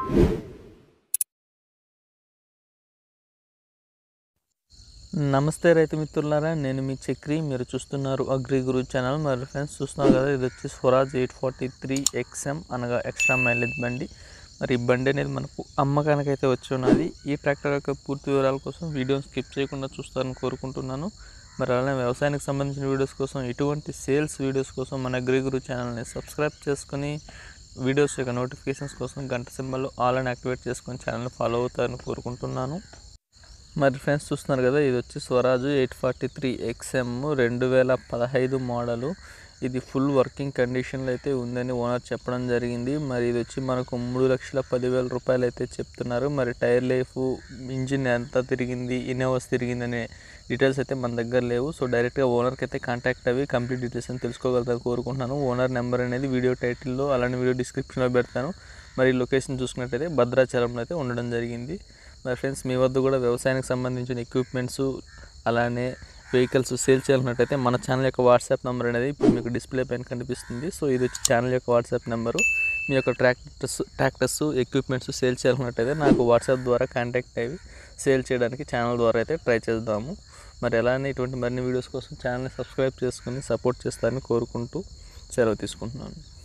నమస్తే రైతు మిత్రులారా నేను మీ చక్రి మీరు చూస్తున్నారు అగ్రి గురు ఛానల్ మరి ఫ్రెండ్స్ చూస్తున్నారు కదా ఇది వచ్చి Swaraj eight forty three XM అనగా ఎక్స్ట్రా మైలేజ్ బండి మరి ఈ బండి అనేది మనకు అమ్మకానికి అయితే వచ్చి ఉన్నది ఈ ట్రాక్టర్ యొక్క పూర్తి వివరాల కోసం వీడియోని స్కిప్ చేయకుండా చూస్తారని కోరుకుంటున్నాను మరి అలానే వ్యవసాయానికి సంబంధించిన వీడియోస్ కోసం ఇటువంటి సేల్స్ వీడియోస్ కోసం మన అగ్రి గురు ఛానల్ని సబ్స్క్రైబ్ చేసుకుని వీడియోస్ యొక్క నోటిఫికేషన్స్ కోసం గంట సింబల్ ఆల్ అని యాక్టివేట్ చేసుకొని ఛానల్ని ఫాలో అవుతారని కోరుకుంటున్నాను మరి ఫ్రెండ్స్ చూస్తున్నారు కదా ఇది వచ్చి Swaraj eight forty three XM రెండు వేల పదహైదు మోడలు ఇది ఫుల్ వర్కింగ్ కండిషన్లో అయితే ఉందని ఓనర్ చెప్పడం జరిగింది మరి ఇది వచ్చి మనకు మూడు లక్షల పదివేల రూపాయలు అయితే చెప్తున్నారు మరి టైర్ లైఫ్ ఇంజిన్ ఎంత తిరిగింది ఎన్ని అవర్స్ తిరిగింది అనే డీటెయిల్స్ అయితే మన దగ్గర లేవు సో డైరెక్ట్గా ఓనర్కి అయితే కాంటాక్ట్ అవి కంప్లీట్ డీటెయిల్స్ అని తెలుసుకోగలుగుతారు కోరుకుంటున్నాను ఓనర్ నెంబర్ అనేది వీడియో టైటిల్లో అలానే వీడియో డిస్క్రిప్షన్లో పెడతాను మరి లొకేషన్ చూసుకున్నట్టయితే భద్రాచలంలో అయితే ఉండడం జరిగింది మరి ఫ్రెండ్స్ మీ వద్ద కూడా వ్యవసాయానికి సంబంధించిన ఎక్విప్మెంట్స్ అలానే వెహికల్స్ సేల్ చేయాలన్నట్టయితే మన ఛానల్ యొక్క వాట్సాప్ నెంబర్ అనేది ఇప్పుడు మీకు డిస్ప్లే పైన కనిపిస్తుంది సో ఇది వచ్చి ఛానల్ యొక్క వాట్సాప్ నెంబరు మీ యొక్క ట్రాక్టర్స్ ట్రాక్టర్స్ ఎక్విప్మెంట్స్ సేల్ చేయాలన్నట్టయితే నాకు వాట్సాప్ ద్వారా కాంటాక్ట్ అయ్యి సేల్ చేయడానికి ఛానల్ ద్వారా అయితే ట్రై చేద్దాము మరి అలానే ఇటువంటి మరిన్ని వీడియోస్ కోసం ఛానల్ని సబ్స్క్రైబ్ చేసుకుని సపోర్ట్ చేస్తారని కోరుకుంటూ సెలవు తీసుకుంటున్నాను